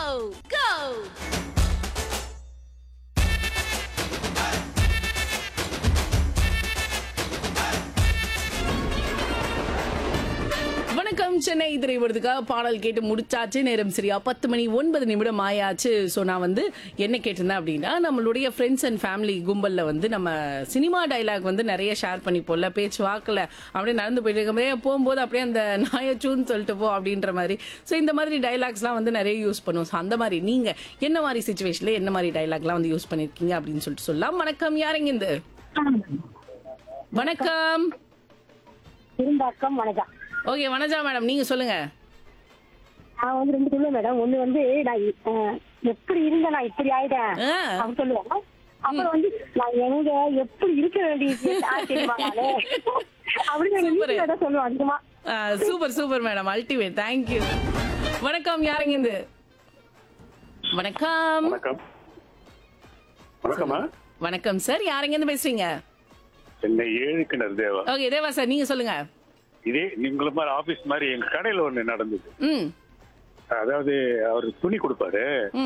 go, go! வணக்கம் சென்னை திரைவரத்துக்காக பாடல் கேட்டு முடிச்சாச்சு நேரம் சரியா பத்து மணி ஒன்பது நிமிடம் ஆயாச்சு ஸோ நான் வந்து என்ன கேட்டிருந்தேன் அப்படின்னா நம்மளுடைய ஃப்ரெண்ட்ஸ் அண்ட் ஃபேமிலி கும்பலில் வந்து நம்ம சினிமா டைலாக் வந்து நிறைய ஷேர் பண்ணிப்போம்ல பேச்சு வாக்கில் அப்படியே நடந்து போயிட்டு இருக்கும்போதே போகும்போது அப்படியே அந்த நாயச்சூன்னு சொல்லிட்டு போ அப்படின்ற மாதிரி ஸோ இந்த மாதிரி டைலாக்ஸ்லாம் வந்து நிறைய யூஸ் பண்ணுவோம் ஸோ அந்த மாதிரி நீங்கள் என்ன மாதிரி சுச்சுவேஷனில் என்ன மாதிரி டைலாக்லாம் வந்து யூஸ் பண்ணியிருக்கீங்க அப்படின்னு சொல்லிட்டு சொல்லலாம் வணக்கம் யாருங்க இந்த வணக்கம் திரும்பாக்கம் வணக்கம் ஓகே வனஜா மேடம் நீங்க சொல்லுங்க நான் வந்து ரெண்டு சொல்லுவேன் மேடம் ஒண்ணு வந்து நான் அஹ், எப்படி இருந்த நான் இப்படி ஆயிட்டேன் ஆ. அப்படின்னு சொல்லுவேன் அப்புறம் வந்து நான் எங்க எப்படி இருக்க வேண்டியது யார் தெரியுமா நானு அப்படின்னு எங்க Super. வீட்டுல தான் சொல்லுவேன் அதிகமா super super madam ultimate thank you வணக்கம் யாருங்க இது வணக்கம் வணக்கம் வணக்கம்மா வணக்கம் சார் யாருங்க இருந்து பேசுறீங்க சென்னை ஏழு கிணறு தேவா ஓகே தேவா சார் நீங்க சொல்லுங்க இதே உங்களை மாதிரி ஆபீஸ் மாதிரி எங்க கடையில ஒண்ணு நடந்தது ம் அதாவது அவர் துணி கொடுப்பாரு